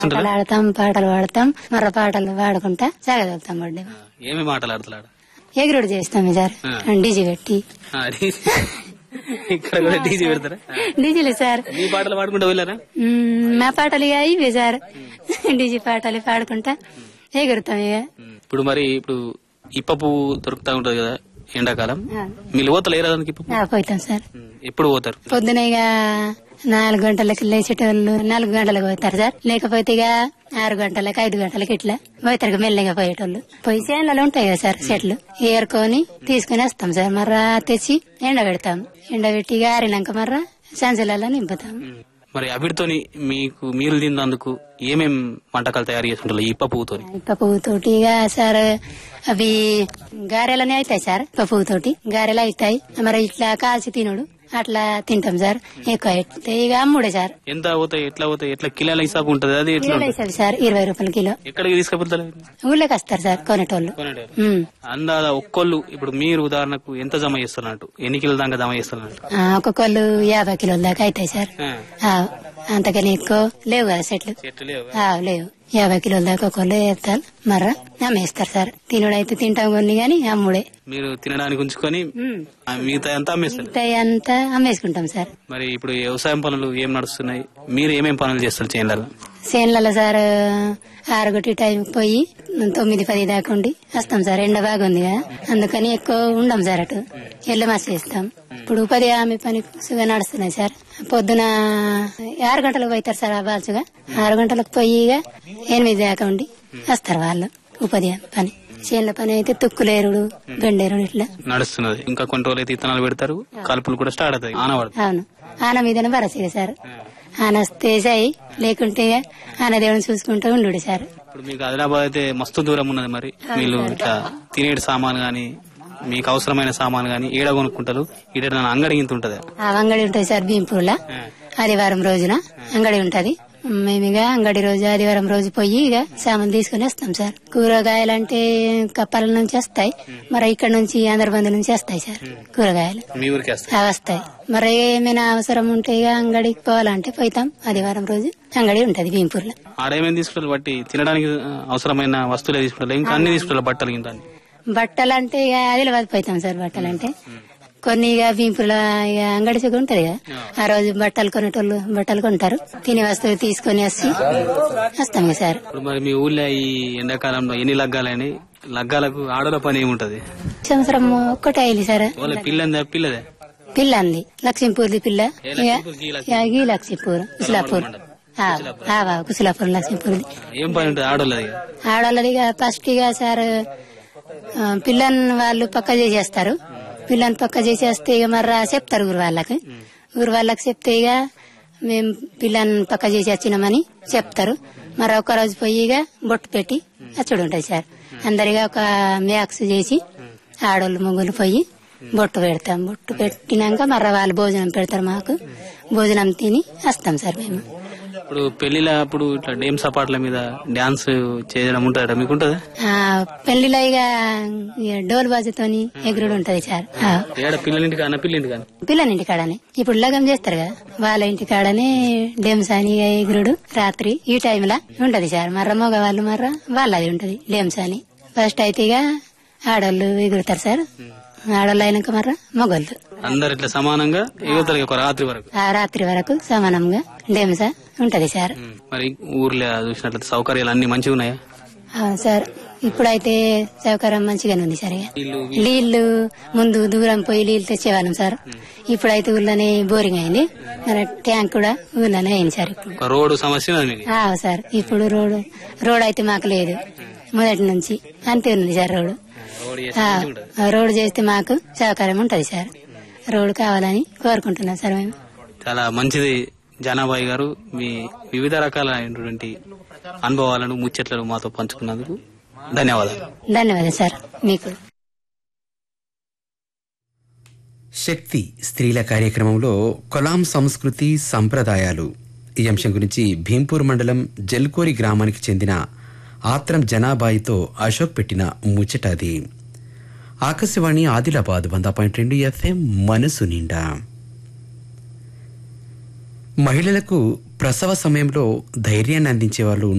పాటలు ఆడతాం పాటలు పాడతాం మర్ర పాటలు పాడుకుంటా సాగదలుతాం బడ్డే ఏమి మాటలు ఆడతాడు ఎగురుడు చేస్తాం సార్ డీజీ పెట్టి ఇక్కడ కూడా డీజీ పెడతారా డీజీలు సార్ మీ పాటలు పాడుకుంటూ వెళ్ళారా మ్మ్, మా పాటలు ఇక ఇవే సార్ డీజీ పాటలు పాడుకుంటా ఎగురుతాం ఇక ఇప్పుడు మరి ఇప్పుడు ఇప్ప పువ్వు దొరుకుతా ఉంటది కదా ఎండాకాలం ఆ. మీరు పోతలు ఏ రాదానికి ఇప్ప పువ్వు? ఆ, పోతాం సార్ ఉమ్, ఎప్పుడు పోతారు పొద్దున ఇక నాలుగు గంటలకు లేచేటోళ్ళు నాలుగు గంటలకు పోతారు సార్ లేకపోతే ఇక ఆరు గంటలకు ఐదు గంటలకు ఇట్లా పోతారు ఇక మెల్లగా పోయేటోళ్ళు పోయి చేనులలో ఉంటాయి కదా సార్ చెట్లు ఏరుకొని తీసుకుని వస్తాం సార్ మర్రా తెచ్చి ఎండ పెడతాం ఎండ పెట్టి ఇక ఆరినాక మర్రా సంచులలో నింపుతాం ఉమ్, మరి అవిటితోని మీకు మీరు తిన్నందుకు ఏమేం వంటకాలు తయారు చేసుకుంటారు ఈ ఇప్ప పువ్వుతోని ఇప్ప పువ్వు తోటి ఇక సార్ అవి గారెలనే అవుతాయి సార్ ఇప్ప పువ్వు తోటి గారెలు అవుతాయి మరి ఇట్లా కాల్చి తినుడు అట్లా తింటాం సార్ ఎక్కువ అయితే ఇక అమ్ముడే సార్ ఎంత పోతాయి ఎట్లా పోతాయి ఎట్లా కిలోల హిసాబు ఉంటది అది ఎట్లా కిలో ఉంటుంది? వేసేది సార్ ఇరవై రూపాయల కిలో ఎక్కడికి తీసుకెళ్తారు ఊళ్ళోకి వస్తారు సార్ కొనేటోళ్ళు ఉమ్. అందాద ఒక్కొల్లు ఇప్పుడు మీరు ఉదాహరణకు ఎంత జమ చేస్తున్నట్టు ఎన్ని కిలోల దాకా జమ చేస్తున్నట్టు ఆ, ఒక్కొక్కళ్ళు యాభై కిలోల దాకా అవుతాయి సార్ ఆ, అంతకని ఎక్కువ లేవు కదా చెట్లు చెట్లు లేవు ఆ, లేవు యాభై కిలోల దాకా ఒక్కొక్కళ్ళు వేస్తారు మర్ర అమ్మేస్తారు సార్ తినుడు అయితే తింటాం కొన్ని గాని అమ్ముడే మీరు తినడానికి ఉంచుకొని ఉమ్. ఆ మిగతా అంతా అమ్మేస్తారు మిగతాయి అంతా అమ్మేసుకుంటాం సార్ మరి ఇప్పుడు వ్యవసాయం పనులు ఏం నడుస్తున్నాయి మీరు ఏమేం పనులు చేస్తారు చేయాలి చేనులలో సార్ ఆరుగొట్టి టైం పోయి తొమ్మిది పది దాకా ఉండి వస్తాం సార్ ఎండ బాగుంది కదా అందుకని ఎక్కువ ఉండం సార్ అటు ఎల్లు మస్తు చేస్తాం ఇప్పుడు ఉపాధి హామీ పని సుగా నడుస్తున్నాయి సార్ పొద్దున ఆరు గంటలకు పోతారు సార్ ఆ బాల్చుగా ఆరు గంటలకు పోయి ఇక ఎనిమిది దాకా ఉండి వస్తారు వాళ్ళు ఉపాధి హామీ పని చేనుల పని అయితే తుక్కులేరుడు బెండేరుడు ఇట్లా నడుస్తున్నది ఇంకా కొన్ని రోజులు అయితే ఇత్తనాలు పెడతారు కలుపులు కూడా స్టార్ట్ అవుతాయి ఆనవాడు అవును ఆన మీదనే భరసగా సార్ ఆన వస్తే సాయి లేకుంటే ఆన దేవుని చూసుకుంటూ ఉండు సార్ ఇప్పుడు మీకు ఆదిలాబాద్ అయితే మస్తు దూరం ఉన్నది మరి వీళ్ళు ఇట్లా తినేటి సామాన్ గాని మీకు అవసరమైన సామాన్ గాని ఏడ కొనుక్కుంటారు ఈడ అంగడి ఇంత ఉంటది ఆ అంగడి ఉంటుంది సార్ భీంపూర్లో ఆదివారం రోజున అంగడి ఉంటది మేము ఇక అంగడి రోజు ఆదివారం రోజు పోయి ఇక సామాన్ తీసుకుని వస్తాం సార్ కూరగాయలు అంటే కప్పల నుంచి వస్తాయి మరి ఇక్కడ నుంచి ఆంధ్రబంధు నుంచి వస్తాయి సార్ కూరగాయలు మీ ఊరికి వస్తాయి అవి వస్తాయి మరి ఏమైనా అవసరం ఉంటే ఇక అంగడికి పోవాలంటే పోతాం ఆదివారం రోజు అంగడి ఉంటది భీంపూర్లో ఆడేమేమి తీసుకుంటారు బట్టి తినడానికి ఆ, అవసరమైన వస్తువులే తీసుకుంటారు ఇంకా అన్ని తీసుకుంటారు బట్టలు గింత అన్ని. బట్టలు అంటే ఇక ఆదిలాబాద్ పోతాం సార్ బట్టలు అంటే కొన్ని ఇక భీంపుల ఇక అంగడి సుగ ఉంటది కదా ఆ రోజు బట్టలు కొనేటోళ్ళు బట్టలు కొంటారు తినే వస్తువు తీసుకొని వచ్చి వస్తాం ఇక సార్ ఇప్పుడు మరి మీ ఊళ్ళో ఈ ఎండాకాలంలో ఎన్ని లగ్గాలని లగ్గాలకు ఆడల పని ఏముంటది సంవత్సరం ఒక్కటే అయింది సార్ వాళ్ళ పిల్లందా పిల్లదే పిల్ల అంది లక్ష్మీపూర్ది పిల్ల ఏ ఇక లక్ష్మీపూర్, ఈ లక్ష్మీపూర్? ఇక ఈ లక్ష్మీపూర్ కుసిలాపూర్ ఆ, ఆ, ఆ, కుసిలాపూర్ లక్ష్మీపూర్ది ఏం పని ఉంటుంది ఆడోళ్ళది ఇక? ఆడవాళ్ళది ఇక ఫస్ట్ ఇక సార్ ఆ, పిల్లని వాళ్ళు పక్క చేసేస్తారు పిల్లని పక్క చేసేస్తే ఇక మర్రా చెప్తారు ఊరు వాళ్ళకి ఊరు వాళ్ళకి చెప్తే ఇక మేము పిల్లని పక్క చేసి వచ్చినామని చెప్తారు మరి ఒక రోజు పోయి ఇక బొట్టు పెట్టి అచ్చుడు ఉంటుంది సార్ అందరిగా ఒక మ్యాక్స్ చేసి ఆడోళ్ళు ముగ్గురు పోయి బొట్టు పెడతాం బొట్టు పెట్టినాక మర్ర వాళ్ళు భోజనం పెడతారు మాకు భోజనం తిని వస్తాం సార్ మేము ఇప్పుడు పెళ్లిల అప్పుడు ఇట్లా డేమ్ సపాట్ల మీద డాన్స్ చేయడం ఉంటుందా మీకు ఉంటుందా ఆ పెళ్లిలో ఇక ఇక డోల్ బాజుతోని ఎగురుడు ఉంటది సార్ ఆ, ఏడ పిల్లలింటి కానీ పిల్లింటి కానీ పిల్లల ఇంటి కాడనే ఇప్పుడు లగం చేస్తారు కదా వాళ్ళ ఇంటి కాడనే డెమ్స్ అని ఇక ఎగురుడు రాత్రి ఈ టైంలా ఉంటది సార్ మర్ర మగ వాళ్ళు మర్ర వాళ్ళది ఉంటది డెమ్స్ అని ఫస్ట్ అయితే ఇక ఆడోళ్ళు ఎగురుతారు సార్ ఆడోళ్ళు అయినాక మర్ర మగోళ్ళు అందరు ఇట్లా సమానంగా ఎగురుతారు ఇక ఒక రాత్రి వరకు ఆ రాత్రి వరకు సమానంగా డెమ్స ఉంటది సార్ ఉమ్. మరి ఊర్లో చూసినట్లయితే సౌకర్యాలు అన్ని మంచిగా ఉన్నాయా అవును సార్ ఇప్పుడైతే సౌకర్యం మంచిగానే ఉంది సార్ ఇక ఇల్లు నీళ్లు ముందు దూరం పోయి నీళ్లు తెచ్చేవాళ్ళం సార్ ఇప్పుడైతే ఊళ్ళోనే బోరింగ్ అయింది మన ట్యాంక్ కూడా ఊళ్ళోనే అయింది సార్ ఇప్పుడు ఒక రోడ్డు సమస్య ఉన్నది మీకు ఆ, సార్ ఇప్పుడు రోడ్ రోడ్ అయితే మాకు లేదు మొదటి నుంచి అంతే ఉంది సార్ రోడ్ రోడ్ చేస్తే ఆ, మంచిగా ఉంటది. రోడ్ చేస్తే మాకు సౌకర్యం ఉంటది సార్ రోడ్ కావాలని కోరుకుంటున్నాం సార్ మేము చాలా మంచిది జానాబాయి గారు మీ వివిధ రకాలైనటువంటి అనుభవాలను ముచ్చట్లను మాతో పంచుకున్నందుకు ధన్యవాదాలు ధన్యవాదాలు సార్ మీకు శక్తి స్త్రీల కార్యక్రమంలో కొలాం సంస్కృతి సంప్రదాయాలు ఈ అంశం గురించి భీంపూర్ మండలం జల్కోరి గ్రామానికి చెందిన ఆత్రం జనాబాయితో అశోక్ పెట్టిన ముచ్చట అది ఆకాశవాణి ఆదిలాబాద్ వంద పాయింట్ రెండు ఎఫ్ఎం మనసు నిండా మహిళలకు ప్రసవ సమయంలో ధైర్యాన్ని అందించే వాళ్ళు